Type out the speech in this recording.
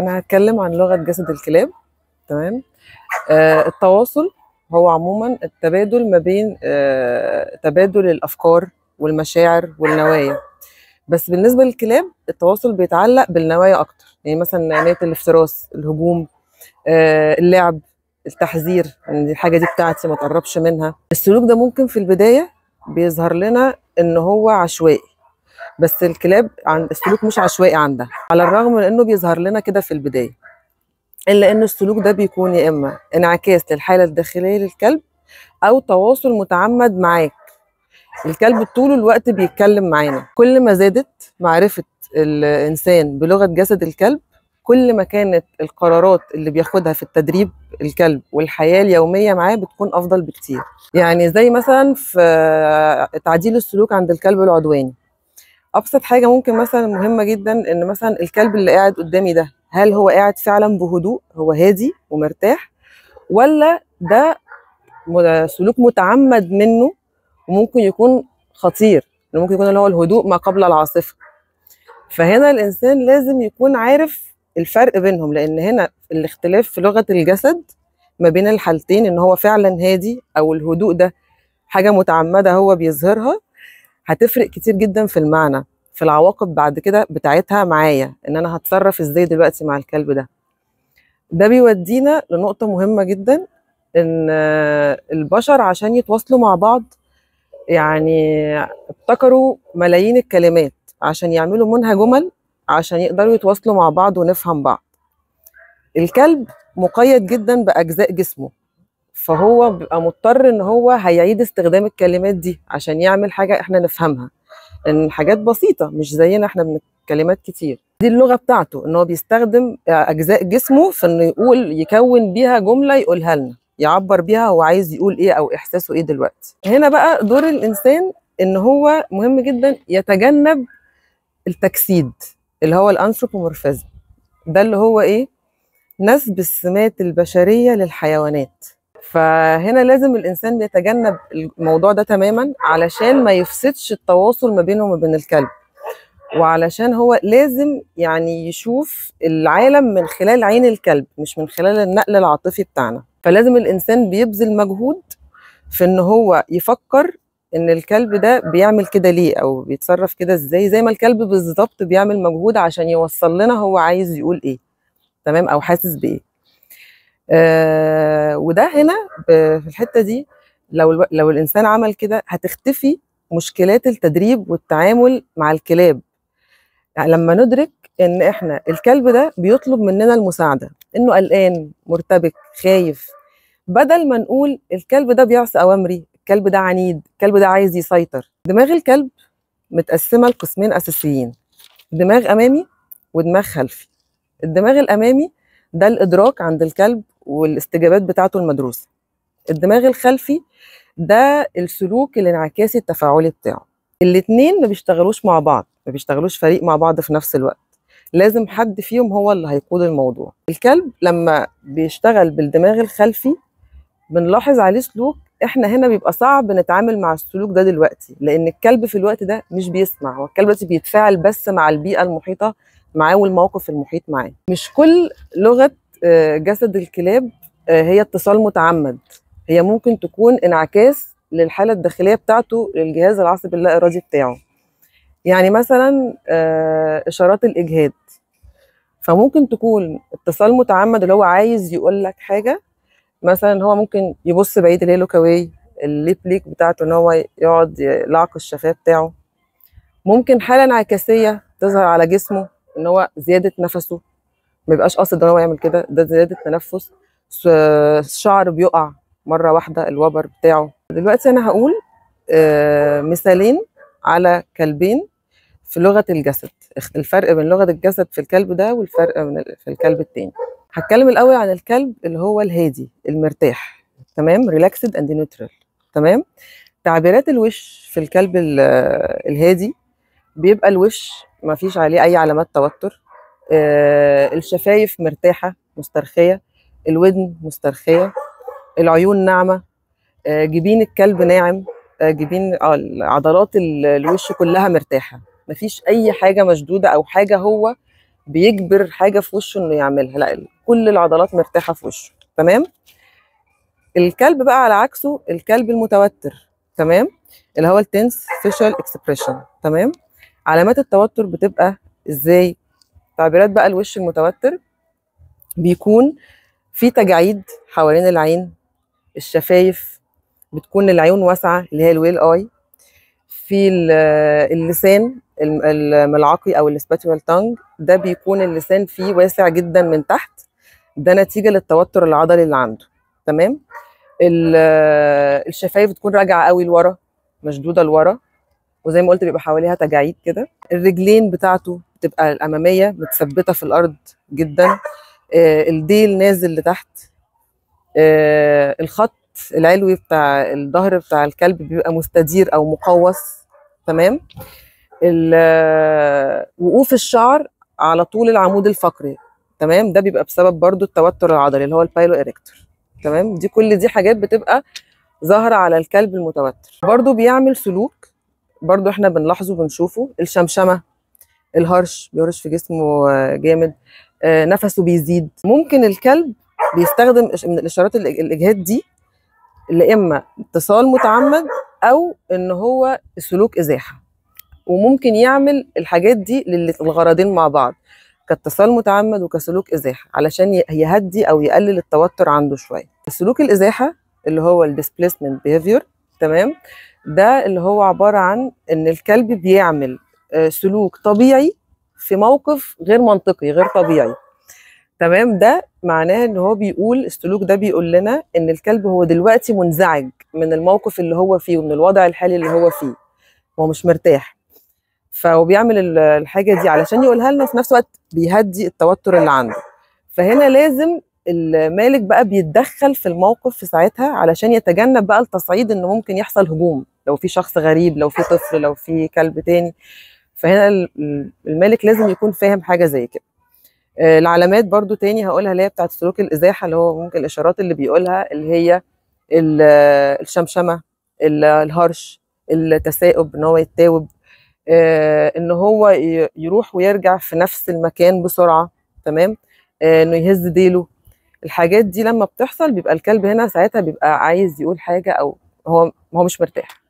انا هتكلم عن لغه جسد الكلاب تمام آه التواصل هو عموما التبادل ما بين آه تبادل الافكار والمشاعر والنوايا بس بالنسبه للكلاب التواصل بيتعلق بالنوايا اكتر يعني مثلا نوايا الافتراس الهجوم آه اللعب التحذير ان دي الحاجه دي بتاعتي ما تقربش منها السلوك ده ممكن في البدايه بيظهر لنا ان هو عشوائي بس الكلاب عند السلوك مش عشوائي عندها على الرغم من انه بيظهر لنا كده في البدايه الا ان السلوك ده بيكون يا اما انعكاس للحاله الداخليه للكلب او تواصل متعمد معاك الكلب طول الوقت بيتكلم معانا كل ما زادت معرفه الانسان بلغه جسد الكلب كل ما كانت القرارات اللي بياخدها في التدريب الكلب والحياه اليوميه معاه بتكون افضل بكتير يعني زي مثلا في تعديل السلوك عند الكلب العدواني ابسط حاجه ممكن مثلا مهمه جدا ان مثلا الكلب اللي قاعد قدامي ده هل هو قاعد فعلا بهدوء هو هادي ومرتاح ولا ده سلوك متعمد منه وممكن يكون خطير ممكن يكون اللي هو الهدوء ما قبل العاصفه فهنا الانسان لازم يكون عارف الفرق بينهم لان هنا الاختلاف في لغه الجسد ما بين الحالتين ان هو فعلا هادي او الهدوء ده حاجه متعمده هو بيظهرها هتفرق كتير جدا في المعنى في العواقب بعد كده بتاعتها معايا ان انا هتصرف ازاي دلوقتي مع الكلب ده ده بيودينا لنقطة مهمة جدا ان البشر عشان يتواصلوا مع بعض يعني ابتكروا ملايين الكلمات عشان يعملوا منها جمل عشان يقدروا يتواصلوا مع بعض ونفهم بعض الكلب مقيد جدا بأجزاء جسمه فهو بيبقى مضطر ان هو هيعيد استخدام الكلمات دي عشان يعمل حاجة احنا نفهمها ان حاجات بسيطة مش زينا احنا من كلمات كتير دي اللغة بتاعته ان هو بيستخدم اجزاء جسمه في انه يقول يكون بيها جملة يقولها لنا يعبر بيها هو عايز يقول ايه او احساسه ايه دلوقتي هنا بقى دور الانسان ان هو مهم جدا يتجنب التجسيد اللي هو الانثروبومورفيزم ده اللي هو ايه نسب السمات البشرية للحيوانات فهنا لازم الانسان يتجنب الموضوع ده تماما علشان ما يفسدش التواصل ما بينه وما بين الكلب وعلشان هو لازم يعني يشوف العالم من خلال عين الكلب مش من خلال النقل العاطفي بتاعنا فلازم الانسان بيبذل مجهود في ان هو يفكر ان الكلب ده بيعمل كده ليه او بيتصرف كده ازاي زي ما الكلب بالظبط بيعمل مجهود عشان يوصل لنا هو عايز يقول ايه تمام او حاسس بايه آه وده هنا في الحته دي لو لو الانسان عمل كده هتختفي مشكلات التدريب والتعامل مع الكلاب يعني لما ندرك ان احنا الكلب ده بيطلب مننا المساعده انه قلقان مرتبك خايف بدل ما نقول الكلب ده بيعصي اوامري الكلب ده عنيد الكلب ده عايز يسيطر دماغ الكلب متقسمه لقسمين اساسيين دماغ امامي ودماغ خلفي الدماغ الامامي ده الادراك عند الكلب والاستجابات بتاعته المدروسه الدماغ الخلفي ده السلوك الانعكاسي التفاعلي بتاعه الاتنين ما بيشتغلوش مع بعض ما بيشتغلوش فريق مع بعض في نفس الوقت لازم حد فيهم هو اللي هيقود الموضوع الكلب لما بيشتغل بالدماغ الخلفي بنلاحظ عليه سلوك احنا هنا بيبقى صعب نتعامل مع السلوك ده دلوقتي لان الكلب في الوقت ده مش بيسمع هو الكلب دلوقتي بيتفاعل بس مع البيئه المحيطه معاه والموقف المحيط معاه مش كل لغه جسد الكلاب هي اتصال متعمد هي ممكن تكون انعكاس للحاله الداخليه بتاعته للجهاز العصبي اللا ارادي بتاعه يعني مثلا اشارات الاجهاد فممكن تكون اتصال متعمد اللي هو عايز يقول لك حاجه مثلا هو ممكن يبص بعيد اللي هي لوك اواي الليب ليك بتاعته ان هو يقعد يلعق الشفاه بتاعه ممكن حاله انعكاسيه تظهر على جسمه ان هو زياده نفسه ما يبقاش قاصد ان هو يعمل كده ده زياده تنفس الشعر بيقع مره واحده الوبر بتاعه دلوقتي انا هقول مثالين على كلبين في لغه الجسد الفرق بين لغه الجسد في الكلب ده والفرق من في الكلب التاني هتكلم الاول عن الكلب اللي هو الهادي المرتاح تمام ريلاكسد اند نيوترال تمام تعبيرات الوش في الكلب الهادي بيبقى الوش ما فيش عليه اي علامات توتر آه الشفايف مرتاحه مسترخيه الودن مسترخيه العيون ناعمه آه جبين الكلب ناعم آه جبين آه عضلات الوش كلها مرتاحه مفيش اي حاجه مشدوده او حاجه هو بيجبر حاجه في وشه انه يعملها لا كل العضلات مرتاحه في وشه تمام الكلب بقى على عكسه الكلب المتوتر تمام اللي هو التنس فيشال اكسبريشن تمام علامات التوتر بتبقى ازاي تعبيرات بقى الوش المتوتر بيكون في تجاعيد حوالين العين الشفايف بتكون العيون واسعه اللي هي الويل اي في ال- اللسان الم- الملعقي او السباتيوال تانج ده بيكون اللسان فيه واسع جدا من تحت ده نتيجه للتوتر العضلي اللي عنده تمام ال- الشفايف بتكون راجعه قوي لورا مشدوده لورا وزي ما قلت بيبقى حواليها تجاعيد كده الرجلين بتاعته بتبقى الاماميه متثبته في الارض جدا آه، الديل نازل لتحت آه، الخط العلوي بتاع الظهر بتاع الكلب بيبقى مستدير او مقوس تمام ال- وقوف الشعر على طول العمود الفقري تمام ده بيبقى بسبب برضو التوتر العضلي اللي هو البايلو اريكتور تمام دي كل دي حاجات بتبقى ظاهره على الكلب المتوتر برضو بيعمل سلوك برضو احنا بنلاحظه بنشوفه الشمشمه الهرش بيهرش في جسمه آه، جامد آه، نفسه بيزيد ممكن الكلب بيستخدم إش- من الاشارات الإج- الاجهاد دي اللي اما اتصال متعمد او ان هو سلوك ازاحه وممكن يعمل الحاجات دي للغرضين مع بعض كاتصال متعمد وكسلوك ازاحه علشان ي- يهدي او يقلل التوتر عنده شويه السلوك الازاحه اللي هو الديسبيسمنت بيهيفير تمام ده اللي هو عباره عن ان الكلب بيعمل آه، سلوك طبيعي في موقف غير منطقي غير طبيعي تمام ده معناه ان هو بيقول السلوك ده بيقول لنا ان الكلب هو دلوقتي منزعج من الموقف اللي هو فيه ومن الوضع الحالي اللي هو فيه هو مش مرتاح فهو بيعمل ال- الحاجه دي علشان يقولها لنا في نفس الوقت بيهدي التوتر اللي عنده فهنا لازم المالك بقى بيتدخل في الموقف في ساعتها علشان يتجنب بقى التصعيد ان ممكن يحصل هجوم لو في شخص غريب لو في طفل لو في كلب تاني فهنا ال- المالك لازم يكون فاهم حاجه زي كده آه، العلامات برضو تاني هقولها اللي هي بتاعت سلوك الازاحه اللي هو ممكن الاشارات اللي بيقولها اللي هي ال- الشمشمه ال- الهرش التثاؤب ان هو يتاوب آه، ان هو ي- يروح ويرجع في نفس المكان بسرعه تمام آه، انه يهز ديله الحاجات دي لما بتحصل بيبقى الكلب هنا ساعتها بيبقى عايز يقول حاجه او هو هو مش مرتاح